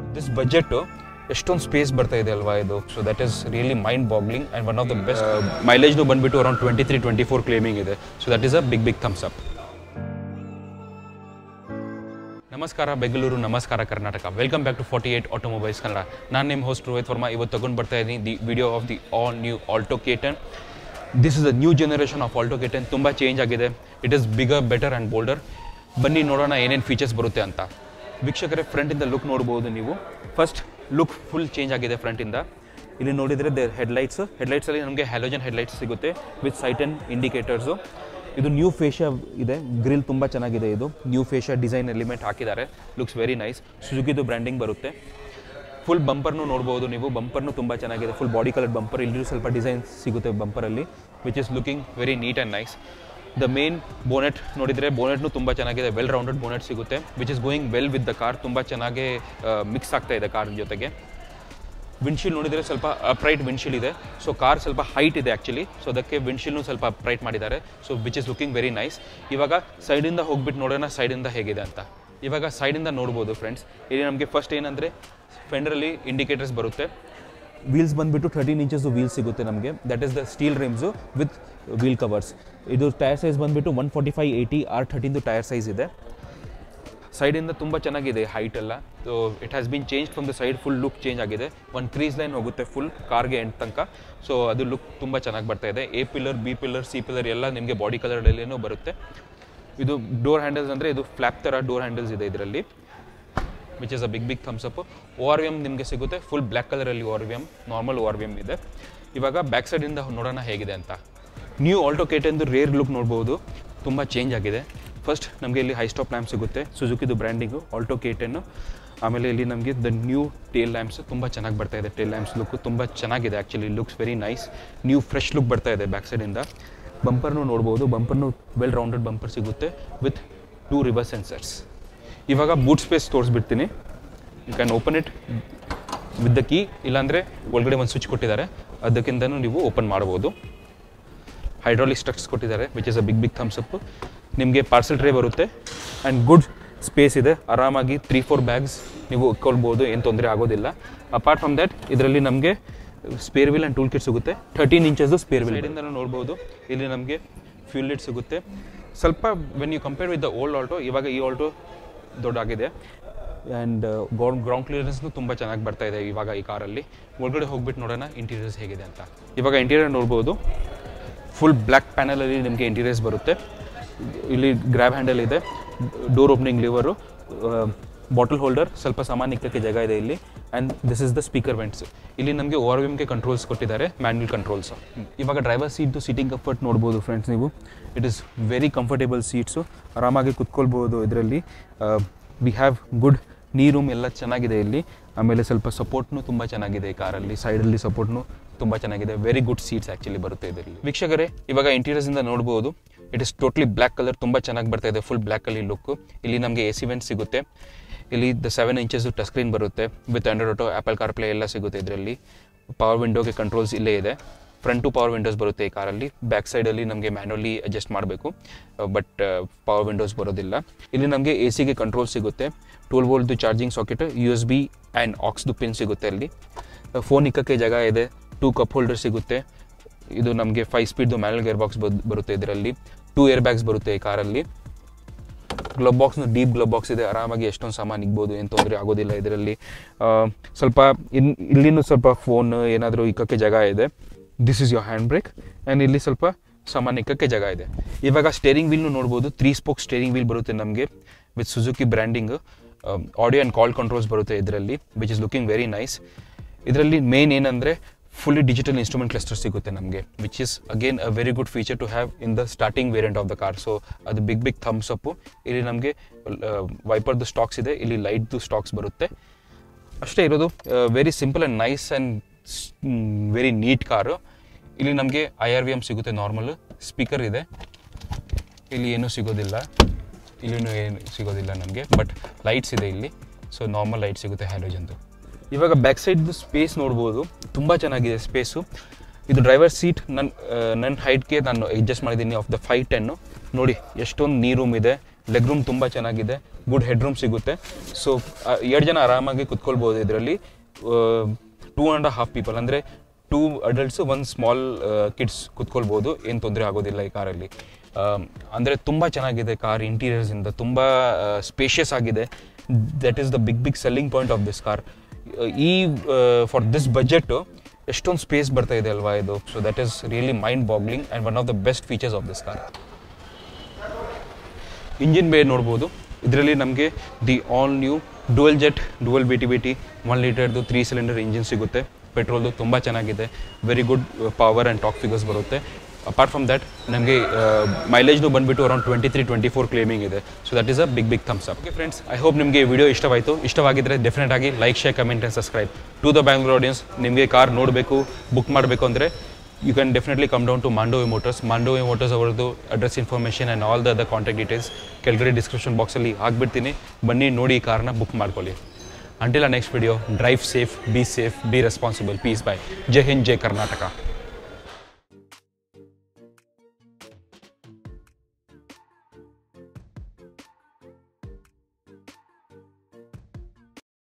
this budget ಎಷ್ಟೊಂದು space ಬರ್ತಾ ಇದೆ ಅಲ್ವಾ ಇದು so that is really mind boggling and one of the best ಮೈಲೇಜ್ನು ಬಂದುಬಿಟ್ಟು around twenty three twenty four claiming ಇದೆ so that is a big big thumbs up ನಮಸ್ಕಾರ ಬೆಂಗಳೂರು ನಮಸ್ಕಾರ Karnataka welcome back to forty eight automobiles Kannada ನಾನು ನಿಮ್ಮ host Rohit Verma ಇವತ್ತು ತಗೊಂಡು ಬರ್ತಾ ಇದ್ದೀನಿ the video of the all new Alto K ten this is a new generation of Alto K ten ತುಂಬ change ಆಗಿದೆ it is bigger better and bolder ಬನ್ನಿ ನೋಡೋಣ ಏನೇನು ಫೀಚರ್ಸ್ ಬರುತ್ತೆ ಅಂತ ವೀಕ್ಷಕರೇ ಫ್ರಂಟಿಂದ ಲುಕ್ ನೋಡ್ಬೋದು ನೀವು ಫಸ್ಟ್ ಲುಕ್ ಫುಲ್ ಚೇಂಜ್ ಆಗಿದೆ ಫ್ರಂಟಿಂದ ಇಲ್ಲಿ ನೋಡಿದರೆ ದ ಹೆಡ್ಲೈಟ್ಸ್ ಹೆಡ್ಲೈಟ್ಸಲ್ಲಿ ನಮಗೆ ಹ್ಯಾಲೋಜನ್ ಹೆಡ್ಲೈಟ್ಸ್ ಸಿಗುತ್ತೆ ವಿತ್ ಸೈಟ್ ಆ್ಯಂಡ್ ಇಂಡಿಕೇಟರ್ಸು ಇದು ನ್ಯೂ ಫೇಶಿಯಾ ಇದೆ ಗ್ರಿಲ್ ತುಂಬ ಚೆನ್ನಾಗಿದೆ ಇದು ನ್ಯೂ ಫೇಶಿಯಾ ಡಿಸೈನ್ ಎಲಿಮೆಂಟ್ ಹಾಕಿದ್ದಾರೆ ಲುಕ್ಸ್ ವೆರಿ ನೈಸ್ ಸುಜುಕಿದು ಬ್ರ್ಯಾಂಡಿಂಗ್ ಬರುತ್ತೆ ಫುಲ್ ಬಂಪರ್ನು ನೋಡ್ಬೋದು ನೀವು ಬಂಪರ್ನು ತುಂಬ ಚೆನ್ನಾಗಿದೆ ಫುಲ್ ಬಾಡಿ ಕಲರ್ ಬಂಪರ್ ಇಲ್ಲೂ ಸ್ವಲ್ಪ ಡಿಸೈನ್ ಸಿಗುತ್ತೆ ಬಂಪರಲ್ಲಿ which is looking very neat and nice the main bonnet ನೋಡಿದರೆ ಬೋನೆಟ್ನು ತುಂಬ ಚೆನ್ನಾಗಿದೆ ವೆಲ್ ರೌಂಡೆಡ್ ಬೋನೆಟ್ ಸಿಗುತ್ತೆ which is going well with the car ತುಂಬ ಚೆನ್ನಾಗಿ ಮಿಕ್ಸ್ ಆಗ್ತಾ ಇದೆ ಕಾರ್ ಜೊತೆಗೆ ವಿಂಡ್ಶೀಲ್ಡ್ ನೋಡಿದರೆ ಸ್ವಲ್ಪ ಅಪ್ರೈಟ್ ವಿಂಡ್ಶೀಲ್ಡ್ ಇದೆ ಸೊ ಕಾರ್ ಸ್ವಲ್ಪ ಹೈಟ್ ಇದೆ ಆ್ಯಕ್ಚುಲಿ ಸೊ ಅದಕ್ಕೆ ವಿಂಡ್ಶೀಲ್ಡ್ನು ಸ್ವಲ್ಪ ಅಪ್ರೈಟ್ ಮಾಡಿದ್ದಾರೆ so which is looking very nice ಇವಾಗ ಸೈಡಿಂದ ಹೋಗ್ಬಿಟ್ಟು ನೋಡೋಣ ಸೈಡಿಂದ ಹೇಗಿದೆ ಅಂತ ಇವಾಗ ಸೈಡಿಂದ ನೋಡ್ಬೋದು ಫ್ರೆಂಡ್ಸ್ ಇಲ್ಲಿ ನಮಗೆ ಫಸ್ಟ್ ಏನಂದರೆ ಫೆಂಡರಲ್ಲಿ ಇಂಡಿಕೇಟರ್ಸ್ ಬರುತ್ತೆ ವೀಲ್ಸ್ ಬಂದುಬಿಟ್ಟು ಥರ್ಟೀನ್ ಇಂಚಸ್ ವೀಲ್ ಸಿಗುತ್ತೆ ನಮಗೆ that is the steel rims with wheel covers ಇದು ಟೈರ್ ಸೈಜ್ ಬಂದುಬಿಟ್ಟು one forty five eighty R ಥರ್ಟೀನ್ದು ಟೈರ್ ಸೈಜ್ ಇದೆ ಸೈಡಿಂದ ತುಂಬ ಚೆನ್ನಾಗಿದೆ ಹೈಟ್ ಎಲ್ಲ so it has been change from the side full look change ಆಗಿದೆ ಒಂದು ಕ್ರೀಸ್ ಲೈನ್ ಹೋಗುತ್ತೆ ಫುಲ್ ಕಾರ್ಗೆ ಎಂಡ್ ತನಕ ಸೊ ಅದು ಲುಕ್ ತುಂಬ ಚೆನ್ನಾಗಿ ಬರ್ತಾ ಇದೆ A pillar B pillar C pillar ಎಲ್ಲ ನಿಮಗೆ ಬಾಡಿ ಕಲರಲ್ಲೇನೂ ಬರುತ್ತೆ ಇದು ಡೋರ್ ಹ್ಯಾಂಡಲ್ಸ್ ಅಂದರೆ ಇದು ಫ್ಲ್ಯಾಪ್ ಥರ ಡೋರ್ ಹ್ಯಾಂಡಲ್ಸ್ ಇದೆ ಇದರಲ್ಲಿ which is a big big thumbs up O R V M ನಿಮಗೆ ಸಿಗುತ್ತೆ ಫುಲ್ ಬ್ಲ್ಯಾಕ್ ಕಲರಲ್ಲಿ O R V M normal O R V M ಇದೆ ಇವಾಗ ಬ್ಯಾಕ್ ಸೈಡಿಂದ ನೋಡೋಣ ಹೇಗಿದೆ ಅಂತ ನ್ಯೂ ಆಲ್ಟೋ ಕೇಟೆಂದು ರೇರ್ ಲುಕ್ ನೋಡ್ಬೋದು ತುಂಬ ಚೇಂಜ್ ಆಗಿದೆ ಫಸ್ಟ್ ನಮಗೆ ಇಲ್ಲಿ ಹೈ ಸ್ಟಾಪ್ ಲ್ಯಾಂಪ್ ಸಿಗುತ್ತೆ ಸುಜುಕಿದು ಬ್ರ್ಯಾಂಡಿಂಗು ಆಲ್ಟೋ ಕೇಟನ್ನು ಆಮೇಲೆ ಇಲ್ಲಿ ನಮಗೆ ದ ನ್ಯೂ ಟೇಲ್ ಲ್ಯಾಂಪ್ಸ್ ತುಂಬ ಚೆನ್ನಾಗಿ ಬರ್ತಾ ಇದೆ ಟೇಲ್ ಲ್ಯಾಂಪ್ಸ್ ಲುಕ್ ತುಂಬ ಚೆನ್ನಾಗಿದೆ actually looks very nice new fresh look ಬರ್ತಾ ಇದೆ ಬ್ಯಾಕ್ ಸೈಡಿಂದ ಬಂಪರ್ನು ನೋಡ್ಬೋದು ಬಂಪರ್ನು ವೆಲ್ ರೌಂಡೆಡ್ ಬಂಪರ್ ಸಿಗುತ್ತೆ ವಿತ್ ಟೂ ರಿವರ್ಸ್ ಸೆನ್ಸರ್ಸ್ ಇವಾಗ ಬೂಟ್ ಸ್ಪೇಸ್ ತೋರಿಸ್ಬಿಡ್ತೀನಿ you can open it with the key ಇಲ್ಲಾಂದರೆ ಒಳಗಡೆ ಒಂದು ಸ್ವಿಚ್ ಕೊಟ್ಟಿದ್ದಾರೆ ಅದಕ್ಕಿಂತನೂ ನೀವು ಓಪನ್ ಮಾಡ್ಬೋದು ಹೈಡ್ರಾಲಿಕ್ ಸ್ಟ್ರಕ್ಸ್ ಕೊಟ್ಟಿದ್ದಾರೆ which is a big big thumbs up ನಿಮಗೆ ಪಾರ್ಸಲ್ ಟ್ರೇ ಬರುತ್ತೆ ಆ್ಯಂಡ್ ಗುಡ್ ಸ್ಪೇಸ್ ಇದೆ ಆರಾಮಾಗಿ ತ್ರೀ ಫೋರ್ ಬ್ಯಾಗ್ಸ್ ನೀವು ಇಟ್ಕೊಳ್ಬೋದು ಏನು ತೊಂದರೆ ಆಗೋದಿಲ್ಲ ಅಪಾರ್ಟ್ ಫ್ರಮ್ ದ್ಯಾಟ್ ಇದರಲ್ಲಿ ನಮಗೆ spare wheel and tool kit ಸಿಗುತ್ತೆ ಥರ್ಟೀನ್ ಇಂಚಸ್ದು ಸ್ಪೇರ್ ವೀಲ್ ಇಂದ ನೋಡ್ಬೋದು ಇಲ್ಲಿ ನಮಗೆ ಫ್ಯೂಲ್ ಲಿಟ್ ಸಿಗುತ್ತೆ ಸ್ವಲ್ಪ when you compare with the old Alto ಇವಾಗ ಈ ಆಲ್ಟೋ ದೊಡ್ಡಾಗಿದೆ ಆ್ಯಂಡ್ ಗ್ರೌಂಡ್ ಗ್ರೌಂಡ್ ಕ್ಲಿಯರೆನ್ಸ್ನು ತುಂಬ ಚೆನ್ನಾಗಿ ಬರ್ತಾ ಇದೆ ಇವಾಗ ಈ ಕಾರಲ್ಲಿ ಒಳಗಡೆ ಹೋಗ್ಬಿಟ್ಟು ನೋಡೋಣ ಇಂಟೀರಿಯರ್ಸ್ ಹೇಗಿದೆ ಅಂತ ಇವಾಗ ಇಂಟೀರಿಯರ್ ನೋಡ್ಬೋದು ಫುಲ್ ಬ್ಲ್ಯಾಕ್ ಪ್ಯಾನಲಲ್ಲಿ ನಿಮಗೆ ಇಂಟೀರಿಯರ್ಸ್ ಬರುತ್ತೆ ಇಲ್ಲಿ ಗ್ರ್ಯಾಬ್ ಹ್ಯಾಂಡಲ್ ಇದೆ door opening lever bottle holder ಸ್ವಲ್ಪ ಸಾಮಾನು ಇಕ್ಕಕ್ಕೆ ಜಾಗ ಇದೆ ಇಲ್ಲಿ and this is the speaker vents ಇಲ್ಲಿ ನಮಗೆ ಓ ಆರ್ ವಿಮ್ಗೆ ಕಂಟ್ರೋಲ್ಸ್ ಕೊಟ್ಟಿದ್ದಾರೆ ಮ್ಯಾನ್ಯಲ್ ಕಂಟ್ರೋಲ್ಸ್ ಇವಾಗ ಡ್ರೈವರ್ ಸೀಟ್ದು ಸೀಟಿಂಗ್ ಕಂಫರ್ಟ್ ನೋಡ್ಬೋದು ಫ್ರೆಂಡ್ಸ್ ನೀವು it is very comfortable seats ಆರಾಮಾಗಿ ಕುತ್ಕೊಳ್ಬೋದು ಇದರಲ್ಲಿ we have good knee room ಎಲ್ಲ ಚೆನ್ನಾಗಿದೆ ಇಲ್ಲಿ ಆಮೇಲೆ ಸ್ವಲ್ಪ ಸಪೋರ್ಟ್ನು ತುಂಬ ಚೆನ್ನಾಗಿದೆ ಈ ಕಾರಲ್ಲಿ ಸೈಡಲ್ಲಿ ಸಪೋರ್ಟ್ನು ತುಂಬ ಚೆನ್ನಾಗಿದೆ ವೆರಿ ಗುಡ್ ಸೀಟ್ಸ್ ಆ್ಯಕ್ಚುಲಿ ಬರುತ್ತೆ ಇದರಲ್ಲಿ ವೀಕ್ಷಕರೇ ಇವಾಗ ಇಂಟೀರಿಯರ್ಸಿಂದ ನೋಡ್ಬೋದು it is totally black colour ತುಂಬ ಚೆನ್ನಾಗಿ ಬರ್ತಾ ಇದೆ ಫುಲ್ ಬ್ಲ್ಯಾಕಲ್ಲಿ ಲುಕ್ ಇಲ್ಲಿ ನಮಗೆ ಎ ಸಿ ವೆಂಟ್ ಸಿಗುತ್ತೆ ಇಲ್ಲಿ the seven inches touch screen ಬರುತ್ತೆ with Android Auto Apple CarPlay ಎಲ್ಲ ಸಿಗುತ್ತೆ ಇದರಲ್ಲಿ ಪವರ್ ವಿಂಡೋಗೆ ಕಂಟ್ರೋಲ್ಸ್ ಇಲ್ಲೇ ಇದೆ ಫ್ರಂಟ್ ಟು ಪವರ್ ವಿಂಡೋಸ್ ಬರುತ್ತೆ ಈ ಕಾರಲ್ಲಿ ಬ್ಯಾಕ್ ಸೈಡಲ್ಲಿ ನಮಗೆ ಮ್ಯಾನ್ಯಲಿ ಅಡ್ಜಸ್ಟ್ ಮಾಡಬೇಕು ಬಟ್ ಪವರ್ ವಿಂಡೋಸ್ ಬರೋದಿಲ್ಲ ಇಲ್ಲಿ ನಮಗೆ ಎ ಸಿಗೆ ಕಂಟ್ರೋಲ್ ಸಿಗುತ್ತೆ ಟೂಲ್ ವೋಲ್ದು charging socket U S B and ಆಕ್ಸ್ದು ಪಿನ್ ಸಿಗುತ್ತೆ ಅಲ್ಲಿ ಫೋನ್ ಇಕ್ಕಕ್ಕೆ ಜಾಗ ಇದೆ ಟೂ ಕಪ್ ಹೋಲ್ಡರ್ ಸಿಗುತ್ತೆ ಇದು ನಮಗೆ ಫೈವ್ ಸ್ಪೀಡ್ದು ಮ್ಯಾನಲ್ ಗೇರ್ ಬಾಕ್ಸ್ ಬರುತ್ತೆ ಇದರಲ್ಲಿ ಟೂ ಏರ್ ಬ್ಯಾಗ್ಸ್ ಬರುತ್ತೆ ಈ ಕಾರಲ್ಲಿ ಗ್ಲಬ್ ಬಾಕ್ಸ್ನು ಡೀಪ್ ಗ್ಲಬ್ ಬಾಕ್ಸ್ ಇದೆ ಆರಾಮಾಗಿ ಎಷ್ಟೊಂದು ಸಾಮಾನು ಇಗ್ಬೋದು ಏನು ತೊಂದರೆ ಆಗೋದಿಲ್ಲ ಇದರಲ್ಲಿ ಸ್ವಲ್ಪ ಇನ್ ಇಲ್ಲಿನೂ ಸ್ವಲ್ಪ ಫೋನ್ ಏನಾದರೂ ಇಕ್ಕಕ್ಕೆ ಜಾಗ ಇದೆ this is your hand brake and ಇಲ್ಲಿ ಸ್ವಲ್ಪ ಸಾಮಾನು ಇಕ್ಕಕ್ಕೆ ಜಾಗ ಇದೆ ಇವಾಗ ಸ್ಟೇರಿಂಗ್ ವೀಲ್ನು ನೋಡ್ಬೋದು ತ್ರೀ ಸ್ಪೋಕ್ ಸ್ಟೇರಿಂಗ್ ವೀಲ್ ಬರುತ್ತೆ ನಮಗೆ with Suzuki branding audio and call controls ಬರುತ್ತೆ ಇದರಲ್ಲಿ which is looking very nice ಇದರಲ್ಲಿ ಮೇನ್ ಏನಂದರೆ ಫುಲ್ಲಿ ಡಿಜಿಟಲ್ ಇನ್ಸ್ಟ್ರೂಮೆಂಟ್ ಕ್ಲಸ್ಟರ್ ಸಿಗುತ್ತೆ ನಮಗೆ which is again a very good feature to have in the starting variant of the car so ಅದು big big thumbs up ಇಲ್ಲಿ ನಮಗೆ ವೈಪರ್ದು stocks ಇದೆ ಇಲ್ಲಿ ಲೈಟ್ದು stocks ಬರುತ್ತೆ ಅಷ್ಟೇ ಇರೋದು very simple and nice and very neat car ಇಲ್ಲಿ ನಮಗೆ ಐ ಆರ್ ವಿ ಎಮ್ ಸಿಗುತ್ತೆ ನಾರ್ಮಲ್ ಸ್ಪೀಕರ್ ಇದೆ ಇಲ್ಲಿ ಏನೂ ಸಿಗೋದಿಲ್ಲ ಇಲ್ಲಿನೂ ಏನು ಸಿಗೋದಿಲ್ಲ ನಮಗೆ ಬಟ್ ಲೈಟ್ಸ್ ಇದೆ ಇಲ್ಲಿ ಸೊ ನಾರ್ಮಲ್ ಲೈಟ್ ಸಿಗುತ್ತೆ ಹ್ಯಾಲೋಜನ್ದು ಇವಾಗ ಬ್ಯಾಕ್ ಸೈಡ್ದು ಸ್ಪೇಸ್ ನೋಡ್ಬೋದು ತುಂಬ ಚೆನ್ನಾಗಿದೆ ಸ್ಪೇಸು ಇದು ಡ್ರೈವರ್ ಸೀಟ್ ನನ್ನ ನನ್ನ ಹೈಟ್ಗೆ ನಾನು ಅಡ್ಜಸ್ಟ್ ಮಾಡಿದ್ದೀನಿ ಆಫ್ ದ ಫೈವ್ ಟೆನ್ನು ನೋಡಿ ಎಷ್ಟೊಂದು ನೀ ರೂಮ್ ಇದೆ ಲೆಗ್ ರೂಮ್ ತುಂಬ ಚೆನ್ನಾಗಿದೆ ಗುಡ್ ಹೆಡ್ ರೂಮ್ ಸಿಗುತ್ತೆ ಸೊ ಎರಡು ಜನ ಆರಾಮಾಗಿ ಕುತ್ಕೊಳ್ಬೋದು ಇದರಲ್ಲಿ ಟೂ ಆ್ಯಂಡ್ ಹಾಫ್ ಪೀಪಲ್ ಅಂದರೆ ಟೂ ಅಡಲ್ಟ್ಸು ಒಂದು ಸ್ಮಾಲ್ ಕಿಡ್ಸ್ ಕುತ್ಕೊಳ್ಬೋದು ಏನು ತೊಂದರೆ ಆಗೋದಿಲ್ಲ ಈ ಕಾರಲ್ಲಿ ಅಂದರೆ ತುಂಬ ಚೆನ್ನಾಗಿದೆ ಕಾರ್ ಇಂಟೀರಿಯರ್ಸಿಂದ ತುಂಬ ಸ್ಪೇಷಿಯಸ್ ಆಗಿದೆ that is the big big selling point of this car ಈ ಫಾರ್ ದಿಸ್ ಬಜೆಟು ಎಷ್ಟೊಂದು ಸ್ಪೇಸ್ ಬರ್ತಾ ಇದೆ ಅಲ್ವಾ ಇದು so that is really mind boggling and one of the best features of this car engine bay ನೋಡ್ಬೋದು ಇದರಲ್ಲಿ ನಮಗೆ the all new dual jet dual B T B T one ಲೀಟರ್ದು three cylinder engine ಸಿಗುತ್ತೆ ಪೆಟ್ರೋಲ್ದು ತುಂಬ ಚೆನ್ನಾಗಿದೆ very good power and torque figures ಬರುತ್ತೆ apart from that ನಮಗೆ ಮೈಲೇಜ್ನು ಬಂದುಬಿಟ್ಟು around twenty three twenty four claiming ಇದೆ so that is a big big thumbs up okay friends I hope ನಿಮಗೆ ವಿಡಿಯೋ ಇಷ್ಟವಾಯಿತು ಇಷ್ಟವಾಗಿದ್ದರೆ ಡೆಫಿನೆಟ್ ಆಗಿ like share comment and subscribe to the Bangalore audience ನಿಮಗೆ car ನೋಡಬೇಕು ಬುಕ್ ಮಾಡಬೇಕು ಅಂದರೆ you can definitely come down to Mandovi Motors Mandovi Motors ಅವರದ್ದು address information and all the other contact details ಕೆಳಗಡೆ ಡಿಸ್ಕ್ರಿಪ್ಷನ್ ಬಾಕ್ಸಲ್ಲಿ ಹಾಕ್ಬಿಡ್ತೀನಿ ಬನ್ನಿ ನೋಡಿ ಈ ಕಾರ್ನ ಬುಕ್ ಮಾಡ್ಕೊಳ್ಳಿ until next video drive safe be safe be responsible peace bye ಜೈ ಹಿಂದ್ ಜೈ ಕರ್ನಾಟಕ